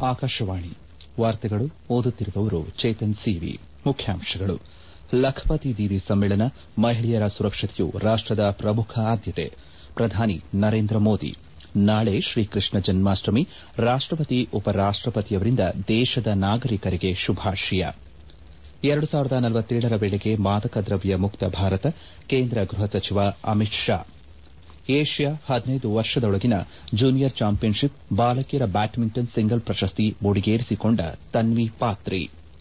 ಆಕಾಶವಾಣಿ ವಾರ್ತೆಗಳು ಓದುತ್ತಿರುವವರು ಚೇತನ್ ಸಿವಿ ಮುಖ್ಯಾಂಶಗಳು ಲಖಪತಿ ದೀದಿ ಸಮ್ಮೇಳನ ಮಹಿಳೆಯರ ಸುರಕ್ಷತೆಯು ರಾಷ್ಟದ ಪ್ರಮುಖ ಆದ್ಯತೆ ಪ್ರಧಾನಿ ನರೇಂದ್ರ ಮೋದಿ ನಾಳೆ ಶ್ರೀಕೃಷ್ಣ ಜನ್ಮಾಷ್ಟಮಿ ರಾಷ್ಟಪತಿ ಉಪರಾಷ್ಟಪತಿಯವರಿಂದ ದೇಶದ ನಾಗರಿಕರಿಗೆ ಶುಭಾಶಯ ಎರಡು ಸಾವಿರದ ನಲವತ್ತೇಳರ ವೇಳೆಗೆ ಮಾದಕ ದ್ರವ್ಯ ಮುಕ್ತ ಭಾರತ ಕೇಂದ್ರ ಗೃಹ ಸಚಿವ ಅಮಿತ್ ಶಾ ಏಷ್ಯಾ ಹದಿನೈದು ವರ್ಷದೊಳಗಿನ ಜೂನಿಯರ್ ಚಾಂಪಿಯನ್ಶಿಪ್ ಬಾಲಕಿಯರ ಬ್ಯಾಡ್ಮಿಂಟನ್ ಸಿಂಗಲ್ ಪ್ರಶಸ್ತಿ ಮುಡಿಗೇರಿಸಿಕೊಂಡ ತನ್ವಿ ಪಾತ್ರಿ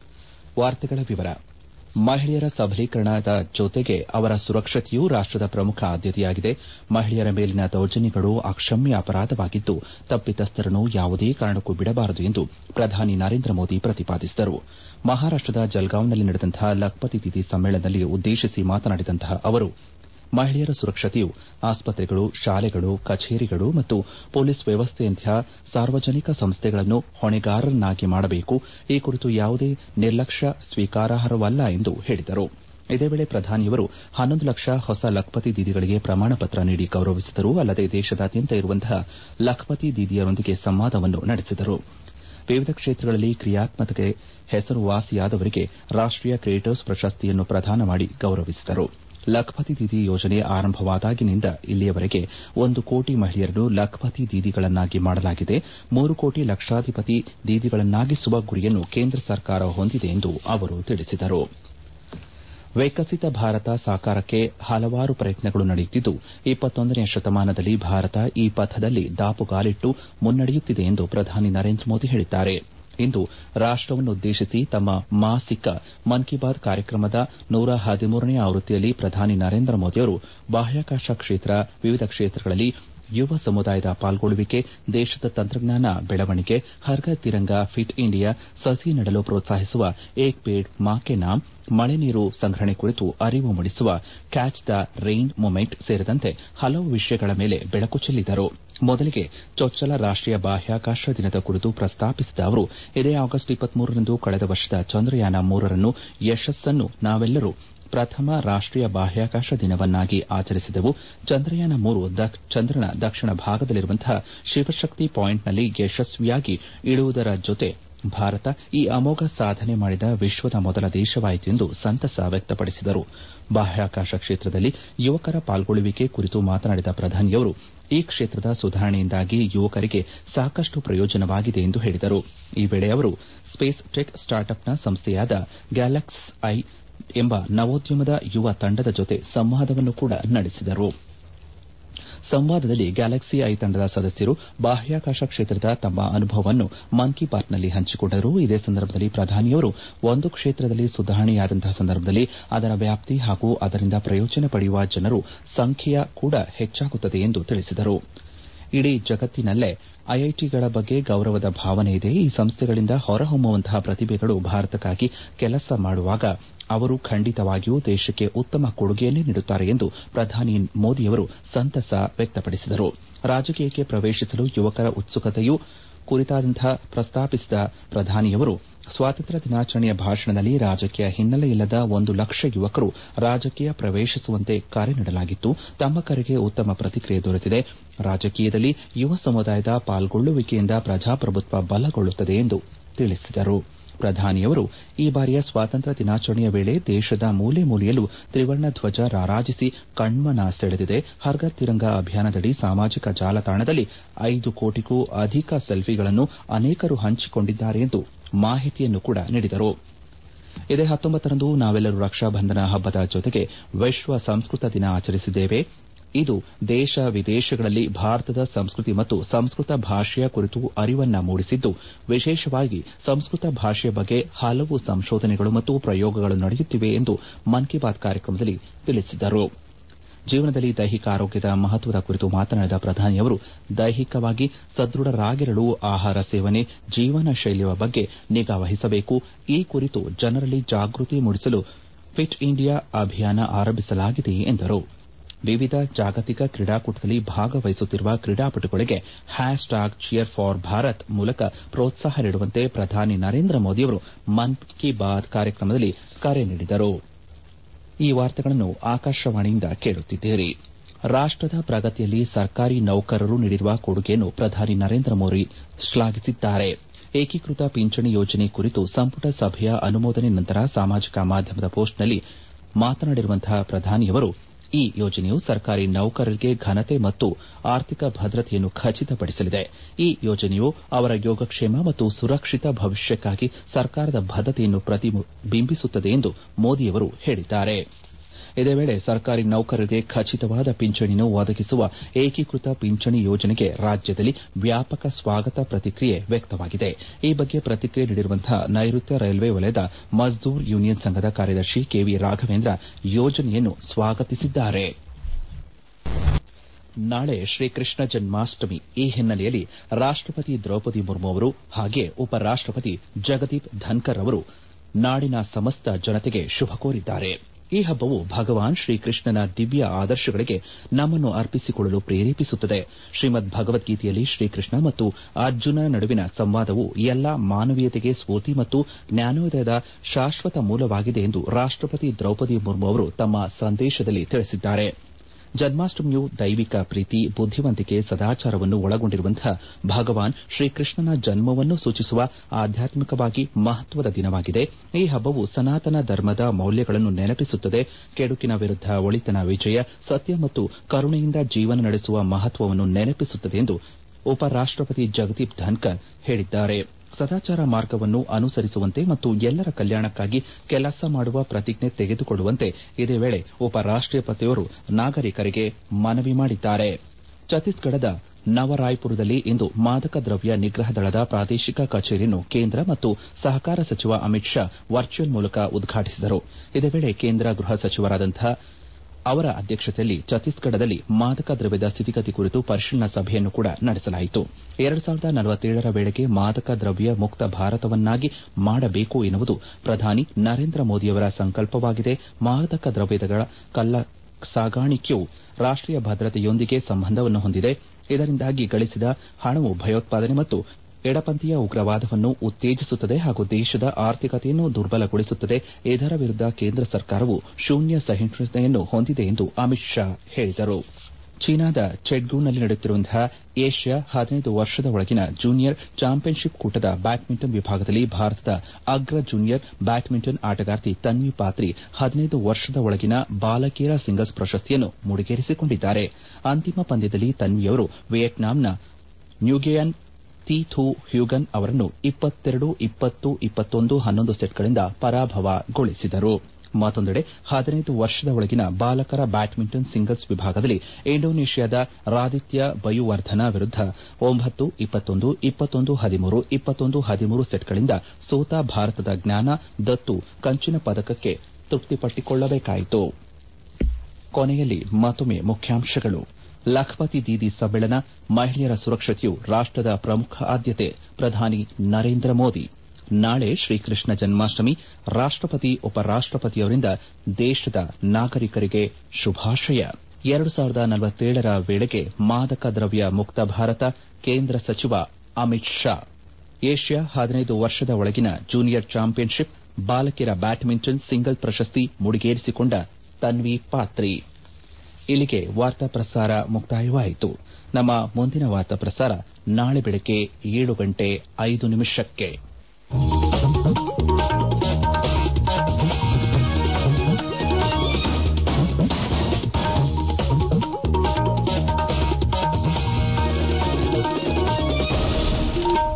ಮಹಿಳೆಯರ ಸಬಲೀಕರಣದ ಜೊತೆಗೆ ಅವರ ಸುರಕ್ಷತೆಯೂ ರಾಷ್ಟದ ಪ್ರಮುಖ ಆದ್ಯತೆಯಾಗಿದೆ ಮಹಿಳೆಯರ ಮೇಲಿನ ದೌರ್ಜನ್ಯಗಳು ಅಕ್ಷಮ್ಯ ಅಪರಾಧವಾಗಿದ್ದು ತಪ್ಪಿತಸ್ಥರನ್ನು ಯಾವುದೇ ಕಾರಣಕ್ಕೂ ಬಿಡಬಾರದು ಎಂದು ಪ್ರಧಾನಿ ನರೇಂದ್ರ ಮೋದಿ ಪ್ರತಿಪಾದಿಸಿದರು ಮಹಾರಾಷ್ಟದ ಜಲ್ಗಾಂವ್ನಲ್ಲಿ ನಡೆದಂತಹ ಲಖಪತಿ ದೀದಿ ಸಮ್ಮೇಳನದಲ್ಲಿ ಉದ್ದೇಶಿಸಿ ಮಾತನಾಡಿದಂತಹ ಅವರು ಮಹಿಳೆಯರ ಸುರಕ್ಷತೆಯು ಆಸ್ಪತ್ರೆಗಳು ಶಾಲೆಗಳು ಕಚೇರಿಗಳು ಮತ್ತು ಪೊಲೀಸ್ ವ್ಯವಸ್ಥೆಯಂತಹ ಸಾರ್ವಜನಿಕ ಸಂಸ್ಥೆಗಳನ್ನು ಹೊಣೆಗಾರರನ್ನಾಗಿ ಮಾಡಬೇಕು ಈ ಕುರಿತು ಯಾವುದೇ ನಿರ್ಲಕ್ಷ್ಯ ಸ್ವೀಕಾರಾರ್ಹವಲ್ಲ ಎಂದು ಹೇಳಿದರು ಇದೇ ವೇಳೆ ಪ್ರಧಾನಿಯವರು ಹನ್ನೊಂದು ಲಕ್ಷ ಹೊಸ ಲಖಪತಿ ದೀದಿಗಳಿಗೆ ಪ್ರಮಾಣ ಪತ್ರ ನೀಡಿ ಗೌರವಿಸಿದರು ಅಲ್ಲದೆ ದೇಶದಾದ್ಯಂತ ಇರುವಂತಹ ಲಖಪತಿ ದೀದಿಯರೊಂದಿಗೆ ಸಂವಾದವನ್ನು ನಡೆಸಿದರು ವಿವಿಧ ಕ್ಷೇತ್ರಗಳಲ್ಲಿ ಕ್ರಿಯಾತ್ಮಕತೆಗೆ ಹೆಸರುವಾಸಿಯಾದವರಿಗೆ ರಾಷ್ಟೀಯ ಕ್ರಿಯೇಟರ್ಸ್ ಪ್ರಶಸ್ತಿಯನ್ನು ಪ್ರದಾನ ಮಾಡಿ ಗೌರವಿಸಿದರು ಲಖಪತಿ ದೀದಿ ಯೋಜನೆ ಆರಂಭವಾದಾಗಿನಿಂದ ಇಲ್ಲಿಯವರೆಗೆ ಒಂದು ಕೋಟಿ ಮಹಿಳೆಯರನ್ನು ಲಖಪತಿ ದೀದಿಗಳನ್ನಾಗಿ ಮಾಡಲಾಗಿದೆ ಮೂರು ಕೋಟಿ ಲಕ್ಷಾಧಿಪತಿ ದೀದಿಗಳನ್ನಾಗಿಸುವ ಗುರಿಯನ್ನು ಕೇಂದ್ರ ಸರ್ಕಾರ ಹೊಂದಿದೆ ಎಂದು ಅವರು ತಿಳಿಸಿದರು ವಿಕಸಿತ ಭಾರತ ಸಾಕಾರಕ್ಕೆ ಹಲವಾರು ಪ್ರಯತ್ನಗಳು ನಡೆಯುತ್ತಿದ್ದು ಇಪ್ಪತ್ತೊಂದನೇ ಶತಮಾನದಲ್ಲಿ ಭಾರತ ಈ ಪಥದಲ್ಲಿ ದಾಪುಗಾಲಿಟ್ಟು ಮುನ್ನಡೆಯುತ್ತಿದೆ ಎಂದು ಪ್ರಧಾನಿ ನರೇಂದ್ರ ಮೋದಿ ಹೇಳಿದ್ದಾರೆ ಇಂದು ರಾಷ್ಟವನ್ನುದ್ದೇಶಿಸಿ ತಮ್ಮ ಮಾಸಿಕ ಮನ್ ಕಿ ಬಾತ್ ಕಾರ್ಯಕ್ರಮದ ನೂರ ಹದಿಮೂರನೇ ಆವೃತ್ತಿಯಲ್ಲಿ ಪ್ರಧಾನಿ ನರೇಂದ್ರ ಮೋದಿಯವರು ಬಾಹ್ಯಾಕಾಶ ಕ್ಷೇತ್ರ ವಿವಿಧ ಕ್ಷೇತ್ರಗಳಲ್ಲಿ ಯುವ ಸಮುದಾಯದ ಪಾಲ್ಗೊಳ್ಳುವಿಕೆ ದೇಶದ ತಂತ್ರಜ್ಞಾನ ಬೆಳವಣಿಗೆ ಹರ್ ಘರ್ ತಿರಂಗಾ ಫಿಟ್ ಇಂಡಿಯಾ ಸಸಿ ನೆಡಲು ಪ್ರೋತ್ಸಾಹಿಸುವ ಏಕ್ ಪೇಡ್ ಮಾ ಕೆ ನಾಮ್ ಮಳೆ ನೀರು ಸಂಗ್ರಹಣೆ ಕುರಿತು ಅರಿವು ಮೂಡಿಸುವ ಕ್ಯಾಚ್ ದ ರೈನ್ ಮೂವ್ಮೆಂಟ್ ಸೇರಿದಂತೆ ಹಲವು ವಿಷಯಗಳ ಮೇಲೆ ಬೆಳಕು ಚೆಲ್ಲಿದರು ಮೊದಲಿಗೆ ಚೊಚ್ಚಲ ರಾಷ್ಟೀಯ ಬಾಹ್ಯಾಕಾಶ ದಿನದ ಕುರಿತು ಪ್ರಸ್ತಾಪಿಸಿದ ಅವರು ಇದೇ ಆಗಸ್ಟ್ ರಂದು ಕಳೆದ ವರ್ಷದ ಚಂದ್ರಯಾನ ಮೂರರನ್ನು ಯಶಸ್ಸನ್ನು ನಾವೆಲ್ಲರೂ ಪ್ರಥಮ ರಾಷ್ಟೀಯ ಬಾಹ್ಯಾಕಾಶ ದಿನವನ್ನಾಗಿ ಆಚರಿಸಿದೆವು ಚಂದ್ರಯಾನ ಮೂರು ಚಂದ್ರನ ದಕ್ಷಿಣ ಭಾಗದಲ್ಲಿರುವಂತಹ ಶಿವಶಕ್ತಿ ಪಾಯಿಂಟ್ನಲ್ಲಿ ಯಶಸ್ವಿಯಾಗಿ ಇಳಿಯುವುದರ ಜೊತೆ ಭಾರತ ಈ ಅಮೋಘ ಸಾಧನೆ ಮಾಡಿದ ವಿಶ್ವದ ಮೊದಲ ದೇಶವಾಯಿತು ಎಂದು ಸಂತಸ ವ್ಯಕ್ತಪಡಿಸಿದರು ಬಾಹ್ಯಾಕಾಶ ಕ್ಷೇತ್ರದಲ್ಲಿ ಯುವಕರ ಪಾಲ್ಗೊಳ್ಳುವಿಕೆ ಕುರಿತು ಮಾತನಾಡಿದ ಪ್ರಧಾನಿಯವರು ಈ ಕ್ಷೇತ್ರದ ಸುಧಾರಣೆಯಿಂದಾಗಿ ಯುವಕರಿಗೆ ಸಾಕಷ್ಟು ಪ್ರಯೋಜನವಾಗಿದೆ ಎಂದು ಹೇಳಿದರು ಈ ವೇಳೆ ಅವರು ಸ್ಪೇಸ್ ಟೆಕ್ ಸ್ಟಾರ್ಟ್ಅಪ್ನ ಸಂಸ್ಥೆಯಾದ ಗ್ಯಾಲಕ್ಸ್ ಐ ಎಂಬ ನವೋದ್ಯಮದ ಯುವ ತಂಡದ ಜೊತೆ ಸಂವಾದವನ್ನು ಕೂಡ ನಡೆಸಿದರು ಸಂವಾದದಲ್ಲಿ ಗ್ಯಾಲಕ್ಸಿ ಐ ತಂಡದ ಸದಸ್ಯರು ಬಾಹ್ಯಾಕಾಶ ಕ್ಷೇತ್ರದ ತಮ್ಮ ಅನುಭವವನ್ನು ಮನ್ ಕಿ ಬಾತ್ನಲ್ಲಿ ಹಂಚಿಕೊಂಡರು ಇದೇ ಸಂದರ್ಭದಲ್ಲಿ ಪ್ರಧಾನಿಯವರು ಒಂದು ಕ್ಷೇತ್ರದಲ್ಲಿ ಸುಧಾರಣೆಯಾದಂತಹ ಸಂದರ್ಭದಲ್ಲಿ ಅದರ ವ್ಯಾಪ್ತಿ ಹಾಗೂ ಅದರಿಂದ ಪ್ರಯೋಜನ ಪಡೆಯುವ ಜನರ ಸಂಖ್ಯೆಯ ಕೂಡ ಹೆಚ್ಚಾಗುತ್ತದೆ ಎಂದು ತಿಳಿಸಿದರು ಇಡೀ ಜಗತ್ತಿನಲ್ಲೇ ಐಐಟಿಗಳ ಬಗ್ಗೆ ಗೌರವದ ಭಾವನೆ ಇದೆ ಈ ಸಂಸ್ಥೆಗಳಿಂದ ಹೊರಹೊಮ್ಮುವಂತಹ ಪ್ರತಿಭೆಗಳು ಭಾರತಕ್ಕಾಗಿ ಕೆಲಸ ಮಾಡುವಾಗ ಅವರು ಖಂಡಿತವಾಗಿಯೂ ದೇಶಕ್ಕೆ ಉತ್ತಮ ಕೊಡುಗೆಯನ್ನೇ ನೀಡುತ್ತಾರೆ ಎಂದು ಪ್ರಧಾನಿ ಮೋದಿಯವರು ಸಂತಸ ವ್ಯಕ್ತಪಡಿಸಿದರು ರಾಜಕೀಯಕ್ಕೆ ಪ್ರವೇಶಿಸಲು ಯುವಕರ ಉತ್ಸುಕತೆಯೂ ಕುರಿತಂತೆ ಪ್ರಸ್ತಾಪಿಸಿದ ಪ್ರಧಾನಿಯವರು ಸ್ವಾತಂತ್ರ್ಯ ದಿನಾಚರಣೆಯ ಭಾಷಣದಲ್ಲಿ ರಾಜಕೀಯ ಹಿನ್ನೆಲೆಯಿಲ್ಲದ ಒಂದು ಲಕ್ಷ ಯುವಕರು ರಾಜಕೀಯ ಪ್ರವೇಶಿಸುವಂತೆ ಕರೆ ನೀಡಲಾಗಿತ್ತು ತಮ್ಮ ಕರೆಗೆ ಉತ್ತಮ ಪ್ರತಿಕ್ರಿಯೆ ದೊರೆತಿದೆ ರಾಜಕೀಯದಲ್ಲಿ ಯುವ ಸಮುದಾಯದ ಪಾಲ್ಗೊಳ್ಳುವಿಕೆಯಿಂದ ಪ್ರಜಾಪ್ರಭುತ್ವ ಬಲಗೊಳ್ಳುತ್ತದೆ ಎಂದು ತಿಳಿಸಿದರು ಪ್ರಧಾನಿಯವರು ಈ ಬಾರಿಯ ಸ್ವಾತಂತ್ರ್ಯ ದಿನಾಚರಣೆಯ ವೇಳೆ ದೇಶದ ಮೂಲೆ ಮೂಲೆಯಲ್ಲೂ ತ್ರಿವರ್ಣ ಧ್ವಜ ರಾರಾಜಿಸಿ ಕಣ್ಮನ ಸೆಳೆದಿದೆ ಹರ್ ಘರ್ ತಿರಂಗಾ ಅಭಿಯಾನದಡಿ ಸಾಮಾಜಿಕ ಜಾಲತಾಣದಲ್ಲಿ ಐದು ಕೋಟಿಗೂ ಅಧಿಕ ಸೆಲ್ಫಿಗಳನ್ನು ಅನೇಕರು ಹಂಚಿಕೊಂಡಿದ್ದಾರೆ ಎಂದು ಮಾಹಿತಿಯನ್ನು ಕೂಡ ನೀಡಿದರು ಇದೇ ಹತ್ತೊಂಬತ್ತರಂದು ನಾವೆಲ್ಲರೂ ರಕ್ಷಾಬಂಧನ ಹಬ್ಬದ ಜೊತೆಗೆ ವಿಶ್ವ ಸಂಸ್ಕೃತ ದಿನ ಆಚರಿಸಿದ್ದೇವೆ ಇದು ದೇಶ ವಿದೇಶಗಳಲ್ಲಿ ಭಾರತದ ಸಂಸ್ಕೃತಿ ಮತ್ತು ಸಂಸ್ಕೃತ ಭಾಷೆಯ ಕುರಿತು ಅರಿವನ್ನು ಮೂಡಿಸಿದ್ದು ವಿಶೇಷವಾಗಿ ಸಂಸ್ಕೃತ ಭಾಷೆಯ ಬಗ್ಗೆ ಹಲವು ಸಂಶೋಧನೆಗಳು ಮತ್ತು ಪ್ರಯೋಗಗಳು ನಡೆಯುತ್ತಿವೆ ಎಂದು ಮನ್ ಕಿ ಬಾತ್ ಕಾರ್ಯಕ್ರಮದಲ್ಲಿ ತಿಳಿಸಿದರು ಜೀವನದಲ್ಲಿ ದೈಹಿಕ ಆರೋಗ್ಯದ ಮಹತ್ವದ ಕುರಿತು ಮಾತನಾಡಿದ ಪ್ರಧಾನಿಯವರು ದೈಹಿಕವಾಗಿ ಸದೃಢರಾಗಿರಲು ಆಹಾರ ಸೇವನೆ ಜೀವನ ಶೈಲಿಯ ಬಗ್ಗೆ ನಿಗಾ ವಹಿಸಬೇಕು ಈ ಕುರಿತು ಜನರಲ್ಲಿ ಜಾಗೃತಿ ಮೂಡಿಸಲು ಫಿಟ್ ಇಂಡಿಯಾ ಅಭಿಯಾನ ಆರಂಭಿಸಲಾಗಿದೆ ಎಂದರು ವಿವಿಧ ಜಾಗತಿಕ ಕ್ರೀಡಾಕೂಟದಲ್ಲಿ ಭಾಗವಹಿಸುತ್ತಿರುವ ಕ್ರೀಡಾಪಟುಗಳಿಗೆ hashtag cheer for Bharat ಮೂಲಕ ಪ್ರೋತ್ಸಾಹ ನೀಡುವಂತೆ ಪ್ರಧಾನಿ ನರೇಂದ್ರ ಮೋದಿಯವರು ಮನ್ ಕಿ ಬಾತ್ ಕಾರ್ಯಕ್ರಮದಲ್ಲಿ ಕರೆ ನೀಡಿದರು ಈ ವಾರ್ತೆಗಳನ್ನು ಆಕಾಶವಾಣಿಯಿಂದ ಕೇಳುತ್ತಿದ್ದೀರಿ ರಾಷ್ಟದ ಪ್ರಗತಿಯಲ್ಲಿ ಸರ್ಕಾರಿ ನೌಕರರು ನೀಡಿರುವ ಕೊಡುಗೆಯನ್ನು ಪ್ರಧಾನಿ ನರೇಂದ್ರ ಮೋದಿ ಶ್ಲಾಘಿಸಿದ್ದಾರೆ ಏಕೀಕೃತ ಪಿಂಚಣಿ ಯೋಜನೆ ಕುರಿತು ಸಂಪುಟ ಸಭೆಯ ಅನುಮೋದನೆ ನಂತರ ಸಾಮಾಜಿಕ ಮಾಧ್ಯಮದ ಪೋಸ್ಟ್ನಲ್ಲಿ ಮಾತನಾಡಿರುವಂತಹ ಪ್ರಧಾನಿಯವರು ಈ ಯೋಜನೆಯು ಸರ್ಕಾರಿ ನೌಕರರಿಗೆ ಘನತೆ ಮತ್ತು ಆರ್ಥಿಕ ಭದ್ರತೆಯನ್ನು ಖಚಿತಪಡಿಸಲಿದೆ ಈ ಯೋಜನೆಯು ಅವರ ಯೋಗಕ್ಷೇಮ ಮತ್ತು ಸುರಕ್ಷಿತ ಭವಿಷ್ಯಕ್ಕಾಗಿ ಸರ್ಕಾರದ ಬದ್ದತೆಯನ್ನು ಪ್ರತಿಬಿಂಬಿಸುತ್ತದೆ ಎಂದು ಮೋದಿಯವರು ಹೇಳಿದ್ದಾರೆ ಇದೇ ವೇಳೆ ಸರ್ಕಾರಿ ನೌಕರರಿಗೆ ಖಚಿತವಾದ ಪಿಂಚಣಿಯನ್ನು ಒದಗಿಸುವ ಏಕೀಕೃತ ಪಿಂಚಣಿ ಯೋಜನೆಗೆ ರಾಜ್ಯದಲ್ಲಿ ವ್ಯಾಪಕ ಸ್ವಾಗತ ಪ್ರತಿಕ್ರಿಯೆ ವ್ಯಕ್ತವಾಗಿದೆ ಈ ಬಗ್ಗೆ ಪ್ರತಿಕ್ರಿಯೆ ನೀಡಿರುವಂತಹ ನೈಋತ್ಯ ರೈಲ್ವೆ ವಲಯದ ಮಜ್ದೂರ್ ಯೂನಿಯನ್ ಸಂಘದ ಕಾರ್ಯದರ್ಶಿ ಕೆವಿ ರಾಘವೇಂದ್ರ ಯೋಜನೆಯನ್ನು ಸ್ವಾಗತಿಸಿದ್ದಾರೆ ನಾಳೆ ಶ್ರೀಕೃಷ್ಣ ಜನ್ಮಾಷ್ಟಮಿ ಈ ಹಿನ್ನೆಲೆಯಲ್ಲಿ ರಾಷ್ಟಪತಿ ದ್ರೌಪದಿ ಮುರ್ಮು ಅವರು ಹಾಗೆಯೇ ಉಪರಾಷ್ಟಪತಿ ಜಗದೀಪ್ ಧನ್ಕರ್ ಅವರು ನಾಡಿನ ಸಮಸ್ತ ಜನತೆಗೆ ಶುಭ ಕೋರಿದ್ದಾರೆ ಈ ಹಬ್ಬವು ಭಗವಾನ್ ಶ್ರೀಕೃಷ್ಣನ ದಿವ್ಯ ಆದರ್ಶಗಳಿಗೆ ನಮ್ಮನ್ನು ಅರ್ಪಿಸಿಕೊಳ್ಳಲು ಪ್ರೇರೇಪಿಸುತ್ತದೆ ಶ್ರೀಮದ್ ಭಗವದ್ಗೀತೆಯಲ್ಲಿ ಶ್ರೀಕೃಷ್ಣ ಮತ್ತು ಅರ್ಜುನನ ನಡುವಿನ ಸಂವಾದವು ಎಲ್ಲಾ ಮಾನವೀಯತೆಗೆ ಸ್ಫೂರ್ತಿ ಮತ್ತು ಜ್ಞಾನೋದಯದ ಶಾಶ್ವತ ಮೂಲವಾಗಿದೆ ಎಂದು ರಾಷ್ಟಪತಿ ದ್ರೌಪದಿ ಮುರ್ಮು ಅವರು ತಮ್ಮ ಸಂದೇಶದಲ್ಲಿ ತಿಳಿಸಿದ್ದಾರೆ ಜನ್ಮಾಷ್ಟಮಿಯು ದೈವಿಕ ಪ್ರೀತಿ ಬುದ್ದಿವಂತಿಕೆ ಸದಾಚಾರವನ್ನು ಒಳಗೊಂಡಿರುವಂತಹ ಭಗವಾನ್ ಶ್ರೀಕೃಷ್ಣನ ಜನ್ಮವನ್ನು ಸೂಚಿಸುವ ಆಧ್ಯಾತ್ಮಿಕವಾಗಿ ಮಹತ್ವದ ದಿನವಾಗಿದೆ ಈ ಹಬ್ಬವು ಸನಾತನ ಧರ್ಮದ ಮೌಲ್ಯಗಳನ್ನು ನೆನಪಿಸುತ್ತದೆ ಕೆಡುಕಿನ ವಿರುದ್ದ ಒಳಿತನ ವಿಜಯ ಸತ್ಯ ಮತ್ತು ಕರುಣೆಯಿಂದ ಜೀವನ ನಡೆಸುವ ಮಹತ್ವವನ್ನು ನೆನಪಿಸುತ್ತದೆ ಎಂದು ಉಪರಾಷ್ಟಪತಿ ಜಗದೀಪ್ ಧನ್ಕರ್ ಹೇಳಿದ್ದಾರೆ ಸದಾಚಾರ ಮಾರ್ಗವನ್ನು ಅನುಸರಿಸುವಂತೆ ಮತ್ತು ಎಲ್ಲರ ಕಲ್ಯಾಣಕ್ಕಾಗಿ ಕೆಲಸ ಮಾಡುವ ಪ್ರತಿಜ್ಞೆ ತೆಗೆದುಕೊಳ್ಳುವಂತೆ ಇದೇ ವೇಳೆ ಉಪರಾಷ್ಟಪತಿಯವರು ನಾಗರಿಕರಿಗೆ ಮನವಿ ಮಾಡಿದ್ದಾರೆ ಛತ್ತೀಸ್ಗಢದ ನವರಾಯ್ಪುರದಲ್ಲಿ ಇಂದು ಮಾದಕ ದ್ರವ್ಯ ನಿಗ್ರಹ ದಳದ ಪ್ರಾದೇಶಿಕ ಕಚೇರಿಯನ್ನು ಕೇಂದ್ರ ಮತ್ತು ಸಹಕಾರ ಸಚಿವ ಅಮಿತ್ ಶಾ ವರ್ಚುವಲ್ ಮೂಲಕ ಉದ್ಘಾಟಿಸಿದರು ಇದೇ ವೇಳೆ ಕೇಂದ್ರ ಗೃಹ ಸಚಿವರಾದಂತಹ ಅವರ ಅಧ್ಯಕ್ಷತೆಯಲ್ಲಿ ಛತ್ತೀಸ್ಗಢದಲ್ಲಿ ಮಾದಕ ದ್ರವ್ಯದ ಸ್ಥಿತಿಗತಿ ಕುರಿತು ಪರಿಶೀಲನಾ ಸಭೆಯನ್ನು ಕೂಡ ನಡೆಸಲಾಯಿತು ಎರಡು ಸಾವಿರದ ನಲವತ್ತೇಳರ ವೇಳೆಗೆ ಮಾದಕ ದ್ರವ್ಯ ಮುಕ್ತ ಭಾರತವನ್ನಾಗಿ ಮಾಡಬೇಕು ಎನ್ನುವುದು ಪ್ರಧಾನಿ ನರೇಂದ್ರ ಮೋದಿಯವರ ಸಂಕಲ್ಪವಾಗಿದೆ ಮಾದಕ ದ್ರವ್ಯಗಳ ಕಳ್ಳ ಸಾಗಾಣಿಕೆಯು ರಾಷ್ಟೀಯ ಭದ್ರತೆಯೊಂದಿಗೆ ಸಂಬಂಧವನ್ನು ಹೊಂದಿದೆ ಇದರಿಂದಾಗಿ ಗಳಿಸಿದ ಹಣವು ಭಯೋತ್ಪಾದನೆ ಮತ್ತು ಎಡಪಂಥೀಯ ಉಗ್ರವಾದವನ್ನು ಉತ್ತೇಜಿಸುತ್ತದೆ ಹಾಗೂ ದೇಶದ ಆರ್ಥಿಕತೆಯನ್ನು ದುರ್ಬಲಗೊಳಿಸುತ್ತದೆ ಇದರ ವಿರುದ್ದ ಕೇಂದ್ರ ಸರ್ಕಾರವು ಶೂನ್ಯ ಸಹಿಷ್ಣುತೆಯನ್ನು ಹೊಂದಿದೆ ಎಂದು ಅಮಿತ್ ಶಾ ಹೇಳಿದರು ಚೀನಾದ ಚೆಗ್ಡೂನಲ್ಲಿ ನಡೆಯುತ್ತಿರುವಂತಹ ಏಷ್ಯಾ ಹದಿನೈದು ವರ್ಷದ ಒಳಗಿನ ಜೂನಿಯರ್ ಚಾಂಪಿಯನ್ಶಿಪ್ ಕೂಟದ ಬ್ಯಾಡ್ಮಿಂಟನ್ ವಿಭಾಗದಲ್ಲಿ ಭಾರತದ ಅಗ್ರ ಜೂನಿಯರ್ ಬ್ಯಾಡ್ಮಿಂಟನ್ ಆಟಗಾರ್ತಿ ತನ್ವಿ ಪಾತ್ರಿ ಹದಿನೈದು ವರ್ಷದ ಒಳಗಿನ ಬಾಲಕಿಯರ ಸಿಂಗಲ್ಸ್ ಪ್ರಶಸ್ತಿಯನ್ನು ಮುಡಿಗೇರಿಸಿಕೊಂಡಿದ್ದಾರೆ ಅಂತಿಮ ಪಂದ್ಯದಲ್ಲಿ ತನ್ವಿಯವರು ವಿಯೆಟ್ನಾಂನ ನ್ಯೂಗೆಯನ್ ತಿ ಥೂ ಹ್ಯೂಗನ್ ಅವರನ್ನು ಇಪ್ಪತ್ತೆರಡು ಇಪ್ಪತ್ತು ಇಪ್ಪತ್ತೊಂದು ಹನ್ನೊಂದು ಸೆಟ್ಗಳಿಂದ ಪರಾಭವಗೊಳಿಸಿದರು ಮತ್ತೊಂದೆಡೆ ಹದಿನೈದು ವರ್ಷದ ಒಳಗಿನ ಬಾಲಕರ ಬ್ಯಾಡ್ಮಿಂಟನ್ ಸಿಂಗಲ್ಸ್ ವಿಭಾಗದಲ್ಲಿ ಇಂಡೋನೇಷ್ಯಾದ ರಾದಿತ್ಯ ಬಯುವರ್ಧನ ವಿರುದ್ದ ಒಂಬತ್ತು ಇಪ್ಪತ್ತೊಂದು ಇಪ್ಪತ್ತೊಂದು ಹದಿಮೂರು ಇಪ್ಪತ್ತೊಂದು ಹದಿಮೂರು ಸೆಟ್ಗಳಿಂದ ಸೋತ ಭಾರತದ ಜ್ಞಾನ ದತ್ತು ಕಂಚಿನ ಪದಕಕ್ಕೆ ತೃಪ್ತಿಪಟ್ಟುಕೊಳ್ಳಬೇಕಾಯಿತು ಕೊನೆಯಲ್ಲಿ ಮತ್ತೊಮ್ಮೆ ಮುಖ್ಯಾಂಶಗಳು ಲಖಪತಿ ದೀದಿ ಸಮ್ಮೇಳನ ಮಹಿಳೆಯರ ಸುರಕ್ಷತೆಯು ರಾಷ್ಟದ ಪ್ರಮುಖ ಆದ್ಯತೆ ಪ್ರಧಾನಿ ನರೇಂದ್ರ ಮೋದಿ ನಾಳೆ ಶ್ರೀಕೃಷ್ಣ ಜನ್ಮಾಷ್ಟಮಿ ರಾಷ್ಟಪತಿ ಉಪರಾಷ್ಟಪತಿಯವರಿಂದ ದೇಶದ ನಾಗರಿಕರಿಗೆ ಶುಭಾಶಯ ಎರಡು ಸಾವಿರದ ನಲವತ್ತೇಳರ ವೇಳೆಗೆ ಮಾದಕ ದ್ರವ್ಯ ಮುಕ್ತ ಭಾರತ ಕೇಂದ್ರ ಸಚಿವ ಅಮಿತ್ ಶಾ ಏಷ್ಯಾ ಹದಿನೈದು ವರ್ಷದ ಒಳಗಿನ ಜೂನಿಯರ್ ಚಾಂಪಿಯನ್ಶಿಪ್ ಬಾಲಕಿಯರ ಬ್ಯಾಡ್ಮಿಂಟನ್ ಸಿಂಗಲ್ ಪ್ರಶಸ್ತಿ ಮುಡಿಗೇರಿಸಿಕೊಂಡ ತನ್ವಿ ಪಾತ್ರಿ ಇಲ್ಲಿಗೆ ವಾರ್ತಾ ಪ್ರಸಾರ ಮುಕ್ತಾಯವಾಯಿತು ನಮ್ಮ ಮುಂದಿನ ವಾರ್ತಾ ಪ್ರಸಾರ ನಾಳೆ ಬೆಳಗ್ಗೆ ಏಳು ಗಂಟೆ ಐದು ನಿಮಿಷಕ್ಕೆ